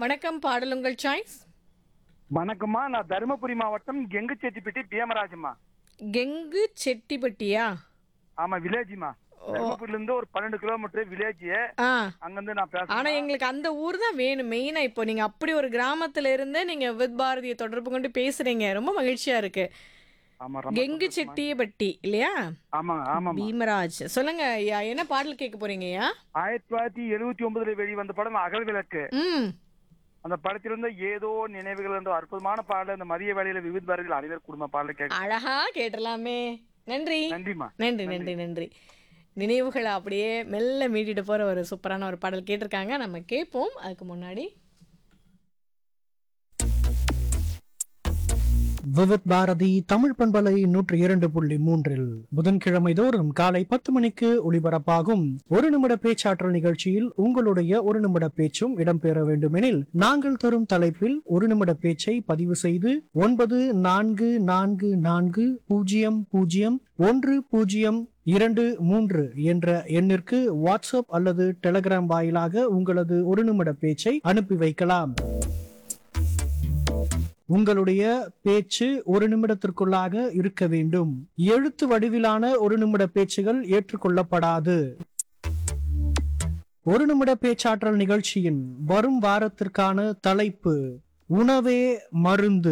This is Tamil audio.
வணக்கம் பாடல் உங்கள் சாய்ஸ் வணக்கம்மா நான் தருமபுரி மாவட்டம் கெங்குச்செட்டிப்பட்டி பீமராஜம்மா கெங்கு செட்டிப்பட்டியா ஆமா வில்லேஜ்மா தருமபுரில இருந்து ஒரு பன்னெண்டு கிலோமீட்டர் வில்லேஜ் ஆ அங்கிருந்து நான் ஆனா பேசுறேன் எங்களுக்கு அந்த ஊர் தான் வேணும் மெயினா இப்போ நீங்க அப்படி ஒரு கிராமத்துல இருந்து நீங்க வித் பாரதியை தொடர்பு கொண்டு பேசுறீங்க ரொம்ப மகிழ்ச்சியா இருக்கு ஆமா ரொம்ப கெங்கு செட்டியப்பட்டி இல்லையா ஆமாங்க ஆமாமா பீமராஜ் சொல்லுங்க ஐயா என்ன பாடல் கேட்க போறீங்க ஐயா ஆயிரத்தி தொள்ளாயிரத்தி எழுபத்தி ஒன்பதுல வெளிவந்த படம் அகல் விளக்கு ம் அந்த படத்திலிருந்து ஏதோ நினைவுகள் என்ற அற்புதமான பாடல் அந்த மதிய வேலையில விவித் பாரதியில் அனைவர் குடும்ப பாடல கேட்க அழகா கேட்டலாமே நன்றி நன்றிம்மா நன்றி நன்றி நன்றி நினைவுகளை அப்படியே மெல்ல மீட்டிட்டு போற ஒரு சூப்பரான ஒரு பாடல் கேட்டிருக்காங்க நம்ம கேட்போம் அதுக்கு முன்னாடி விவித் பாரதி தமிழ் பண்பலை நூற்றி இரண்டு புள்ளி மூன்றில் புதன்கிழமை தோறும் காலை பத்து மணிக்கு ஒளிபரப்பாகும் ஒரு நிமிட பேச்சாற்றல் நிகழ்ச்சியில் உங்களுடைய ஒரு நிமிட பேச்சும் இடம்பெற வேண்டுமெனில் நாங்கள் தரும் தலைப்பில் ஒரு நிமிட பேச்சை பதிவு செய்து ஒன்பது நான்கு நான்கு நான்கு பூஜ்ஜியம் பூஜ்ஜியம் ஒன்று பூஜ்ஜியம் இரண்டு மூன்று என்ற எண்ணிற்கு வாட்ஸ்அப் அல்லது டெலிகிராம் வாயிலாக உங்களது ஒரு நிமிட பேச்சை அனுப்பி வைக்கலாம் உங்களுடைய பேச்சு ஒரு நிமிடத்திற்குள்ளாக இருக்க வேண்டும் எழுத்து வடிவிலான ஒரு நிமிட பேச்சுகள் ஏற்றுக்கொள்ளப்படாது ஒரு நிமிட பேச்சாற்றல் நிகழ்ச்சியின் வரும் வாரத்திற்கான தலைப்பு உணவே மருந்து